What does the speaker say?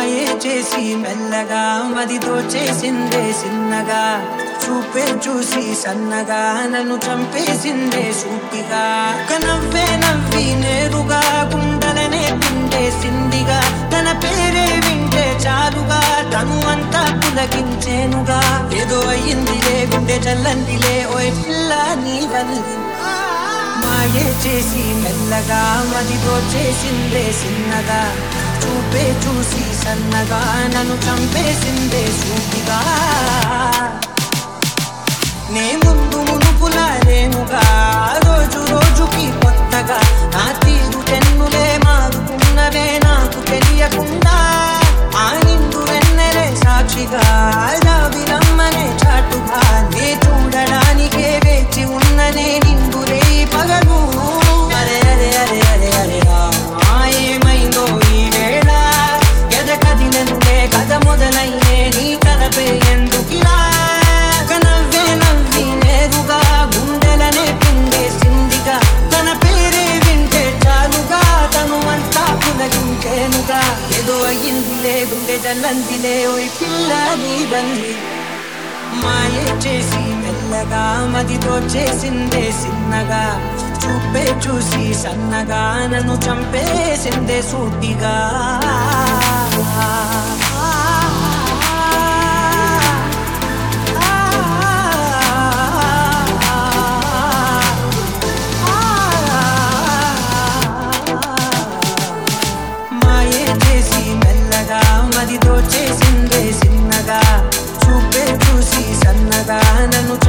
మాయే చేసి మెల్లగా మది దోచేసిందే చిన్నగా చూపే చూసి సన్నగా నన్ను చంపేసిందే సూటిగా ఒక నవ్వే నవ్వి నేరుగా గుండెలనే పిండేసిందిగా తన పేరే వింటే చాలుగా తను అంతా పులకించేనుగా ఏదో అయ్యిందిలే గుండె చల్లందిలే ఓయ్ పిల్ల నీ వల్లి మాయే చేసి మెల్లగా మదితో చేసిందే చిన్నగా చూపే చూసి సన్నగా నన్ను చంపేసిందే సూటిగా నే ముందు మునుపులా లేనుగా రోజు రోజుకి కొత్తగా నా తీరు తెన్నులే మారుతున్నవే నాకు తెలియకుండా ఆ నిండు వెన్నెలే సాక్షిగా రావిరమ్మనే చాటుగా నే చూడడానికే వేచి ఉన్ననే నిండు రే పగలు అరే అరే అరే అరే అరే రామా ఏమైందో ఈ వేళ ఎద కదిలంటే కథ మొదలయ్యే నీ కలపే ఎందుకిలా ఒక నవ్వే నవ్వి నేరుగా గుండెలనే పిండేసిందిగా తన పేరే వింటే చాలుగా తను అంతా పులగించేనుగా ఏదో అయ్యిందిలే గుండె జల్లందిలే ఓయ్ పిల్ల నీ బంది మాయే చేసి మెల్లగా మదితో చేసిందే చిన్నగా చూపే చూసి సన్నగా నన్ను చంపేసిందే సూటిగా మాయే చేసి మెల్లగా మదితో చేసిందే చిన్నగా చూపే చూసి సన్నగా నన్ను